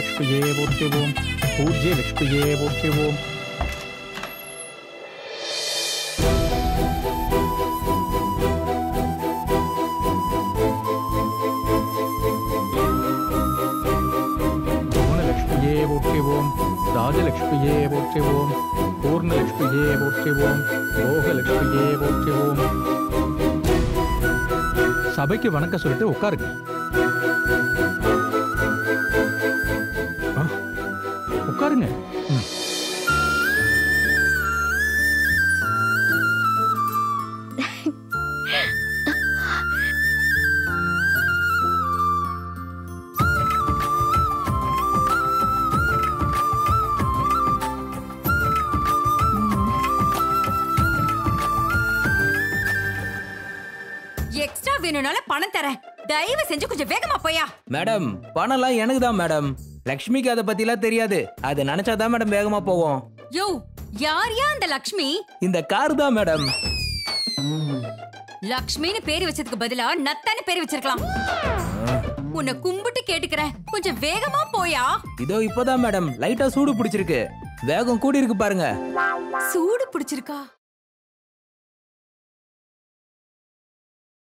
தனலக்ஷ்மியே போற்றுவோம் பூஜ்ய லக்ஷ்மியே போற்றுவோம் குணலக்ஷ்மியே போற்றுவோம் ராஜலக்ஷ்மியே போற்றுவோம் பூர்ணலக்ஷ்மியே போற்றுவோம் போகலக்ஷ்மியே போற்றுவோம் சபைக்கு வணக்கம் சொல்லிட்டு உட்காருங்க ஆ, உட்காருங்க ம். எக்ஸ்ட்ரா வேணும்னால பணம் தரேன் தயவு செஞ்சு கொஞ்சம் வேகமா போயா மேடம் பணம்லாம் எனக்கு தான் மேடம் லக்ஷ்மிக்கு அதை பத்திலாம் தெரியாது அது நினைச்சாதான் மேடம் வேகமா போகும் யோ யார் யா அந்த லக்ஷ்மி இந்த கார் தான் மேடம் லக்ஷ்மின்னு பேரு வச்சதுக்கு பதிலா நத்தான்னு பேரு வச்சிருக்கலாம் உன்னை கும்பிட்டு கேட்டுக்கிறேன் கொஞ்சம் வேகமா போயா இதோ இப்போதான் மேடம் லைட்டா சூடு பிடிச்சிருக்கு வேகம் கூடி இருக்கு பாருங்க சூடு பிடிச்சிருக்கா